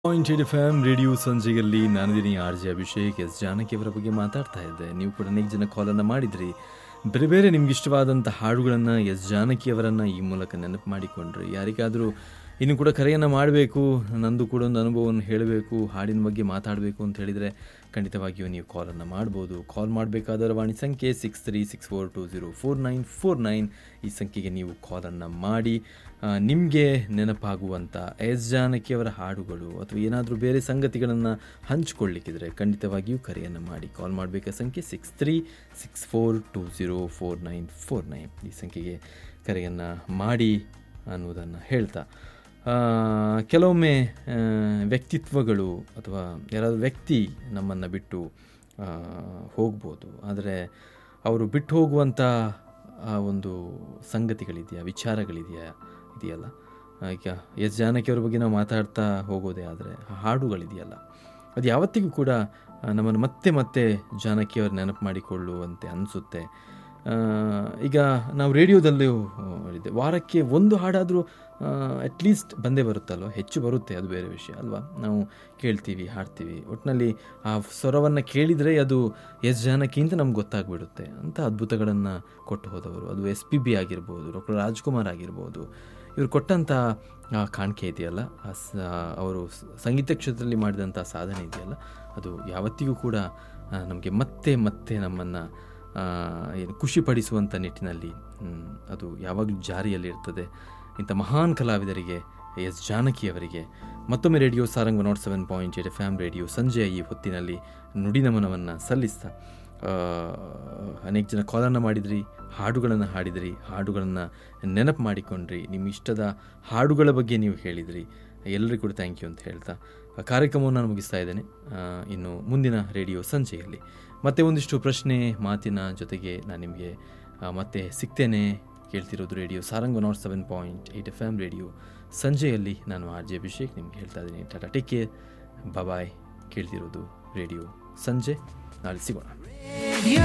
point eight F M radio ಸಂಜೆಯಲ್ಲಿ ನಾನಿದ್ದೀನಿ R J Abhishek S Janaki ಅವರ ಬಗ್ಗೆ ಮಾತಾಡ್ತಾ ಇದ್ದೆ ನೀವು ಕೂಡ ಅನೇಕ ಜನ ಕಾಲನ್ನು ಮಾಡಿದ್ರಿ ಬೇರೆ ಬೇರೆ ನಿಮ್ಗೆ ಇಷ್ಟವಾದಂಥ ಹಾಡುಗಳನ್ನು ಎಸ್ ಜಾನಕಿ ಅವರನ್ನು ಈ ಮೂಲಕ ನೆನಪು ಮಾಡಿಕೊಂಡ್ರಿ ಯಾರಿಗಾದರೂ ಇನ್ನು ಕೂಡ ಕರೆಯನ್ನು ಮಾಡಬೇಕು ನಂದು ಕೂಡ ಒಂದು ಅನುಭವವನ್ನು ಹೇಳಬೇಕು ಹಾಡಿನ ಬಗ್ಗೆ ಮಾತಾಡಬೇಕು ಅಂತ ಹೇಳಿದರೆ ಖಂಡಿತವಾಗಿಯೂ ನೀವು ಕಾಲನ್ನು ಮಾಡ್ಬೋದು ಕಾಲ್ ಮಾಡಬೇಕಾದ ವಾಣಿ ಸಂಖ್ಯೆ six three six four two zero four nine four nine ಈ ಸಂಖ್ಯೆಗೆ ನೀವು ಕಾಲನ್ನು ಮಾಡಿ ನಿಮಗೆ ನೆನಪಾಗುವಂಥ ಎಸ್ ಜಾನಕಿಯವರ ಹಾಡುಗಳು ಅಥವಾ ಏನಾದರೂ ಬೇರೆ ಸಂಗತಿಗಳನ್ನು ಹಂಚಿಕೊಳ್ಳಿಕ್ಕಿದ್ರೆ ಖಂಡಿತವಾಗಿಯೂ ಕರೆಯನ್ನು ಮಾಡಿ ಕಾಲ್ ಮಾಡಬೇಕಾದ ಸಂಖ್ಯೆ six three six four two zero four nine four nine ಈ ಸಂಖ್ಯೆಗೆ ಕರೆಯನ್ನು ಮಾಡಿ ಅನ್ನೋದನ್ನು ಹೇಳ್ತಾ ಆ, ಕೆಲವೊಮ್ಮೆ ಆ, ವ್ಯಕ್ತಿತ್ವಗಳು ಅಥವಾ ಯಾರಾದರೂ ವ್ಯಕ್ತಿ ನಮ್ಮನ್ನು ಬಿಟ್ಟು ಆ, ಹೋಗ್ಬೋದು ಆದರೆ ಅವರು ಬಿಟ್ಟು ಹೋಗುವಂಥ ಆ ಒಂದು ಸಂಗತಿಗಳಿದೆಯಾ ವಿಚಾರಗಳಿದೆಯಾ ಇದೆಯಲ್ಲ ಈಗ ಎಸ್ ಜಾನಕಿಯವ್ರ ಬಗ್ಗೆ ನಾವು ಮಾತಾಡ್ತಾ ಹೋಗೋದೇ ಆದರೆ ಹಾಡುಗಳಿದೆಯಲ್ಲ ಅದು ಯಾವತ್ತಿಗೂ ಕೂಡ ಆ, ನಮ್ಮನ್ನು ಮತ್ತೆ ಮತ್ತೆ ಜಾನಕಿಯವ್ರ ನೆನಪು ಮಾಡಿಕೊಳ್ಳುವಂತೆ ಅನಿಸುತ್ತೆ ಆ, ಈಗ ನಾವು ರೇಡಿಯೋದಲ್ಲೂ ಹೇಳಿದ್ದೆ ವಾರಕ್ಕೆ ಒಂದು ಹಾಡಾದರೂ ಅಟ್ಲೀಸ್ಟ್ ಬಂದೇ ಬರುತ್ತಲ್ವ ಹೆಚ್ಚು ಬರುತ್ತೆ ಅದು ಬೇರೆ ವಿಷಯ ಅಲ್ವಾ ನಾವು ಕೇಳ್ತೀವಿ ಹಾಡ್ತೀವಿ ಒಟ್ಟಿನಲ್ಲಿ ಆ ಸ್ವರವನ್ನು ಕೇಳಿದರೆ ಅದು ಎಸ್ ಜಾನಕಿ ಅಂತ ನಮ್ಗೆ ಗೊತ್ತಾಗ್ಬಿಡುತ್ತೆ ಅಂತ ಅದ್ಭುತಗಳನ್ನು ಕೊಟ್ಟು ಹೋದವರು ಅದು ಎಸ್ ಪಿ ಬಿ ಆಗಿರ್ಬೋದು ಡಾಕ್ಟರ್ ರಾಜ್ಕುಮಾರ್ ಆಗಿರ್ಬೋದು ಇವರು ಕೊಟ್ಟಂಥ ಆ ಕಾಣಿಕೆ ಇದೆಯಲ್ಲ ಆ ಸ ಅವರು ಸ- ಸಂಗೀತ ಕ್ಷೇತ್ರದಲ್ಲಿ ಮಾಡಿದಂಥ ಸಾಧನೆ ಇದೆಯಲ್ಲ ಅದು ಯಾವತ್ತಿಗೂ ಕೂಡ ನಮಗೆ ಮತ್ತೆ ಮತ್ತೆ ನಮ್ಮನ್ನು ಏನು ಖುಷಿಪಡಿಸುವಂಥ ನಿಟ್ಟಿನಲ್ಲಿ ಮ್, ಅದು ಯಾವಾಗಲೂ ಜಾರಿಯಲ್ಲಿರ್ತದೆ ಇಂಥ ಮಹಾನ್ ಕಲಾವಿದರಿಗೆ ಎಸ್ ಜಾನಕಿಯವರಿಗೆ ಮತ್ತೊಮ್ಮೆ radio Sarang nought seven point eight F M radio ಸಂಜೆಯ ಈ ಹೊತ್ತಿನಲ್ಲಿ ನುಡಿ ನಮನವನ್ನು ಸಲ್ಲಿಸ್ತಾ ಆ, ಅನೇಕ ಜನ ಕಾಲನ್ನು ಮಾಡಿದ್ರಿ ಹಾಡುಗಳನ್ನು ಹಾಡಿದ್ರಿ ಹಾಡುಗಳನ್ನು ನೆನಪು ಮಾಡಿಕೊಂಡ್ರಿ ನಿಮ್ಮ ಇಷ್ಟದ ಹಾಡುಗಳ ಬಗ್ಗೆ ನೀವು ಹೇಳಿದ್ರಿ ಎಲ್ಲರಿಗೂ ಕೂಡ ಥ್ಯಾಂಕ್ ಯು ಅಂತ ಹೇಳ್ತಾ ಆ ಕಾರ್ಯಕ್ರಮವನ್ನು ನಾನು ಮುಗಿಸ್ತಾ ಇದ್ದೇನೆ ಆ, ಇನ್ನು ಮುಂದಿನ ರೇಡಿಯೋ ಸಂಜೆಯಲ್ಲಿ ಮತ್ತೆ ಒಂದಿಷ್ಟು ಪ್ರಶ್ನೆ ಮಾತಿನ ಜೊತೆಗೆ ನಾನು ನಿಮಗೆ ಆ, ಮತ್ತೆ ಸಿಗ್ತೇನೆ ಕೇಳ್ತಿರೋದು radio Sarang nought seven point eight F M radio ಸಂಜೆಯಲ್ಲಿ ನಾನು ಆರ್ ಜೆ ಅಭಿಷೇಕ್ ನಿಮ್ಗೆ ಹೇಳ್ತಾ ಇದ್ದೀನಿ ಟಾಟಾ ಟೇಕ್ ಕೇರ್ ಬಾಯ್ ಕೇಳ್ತಿರೋದು ರೇಡಿಯೋ ಸಂಜೆ ನಾಳೆ ಸಿಗೋಣ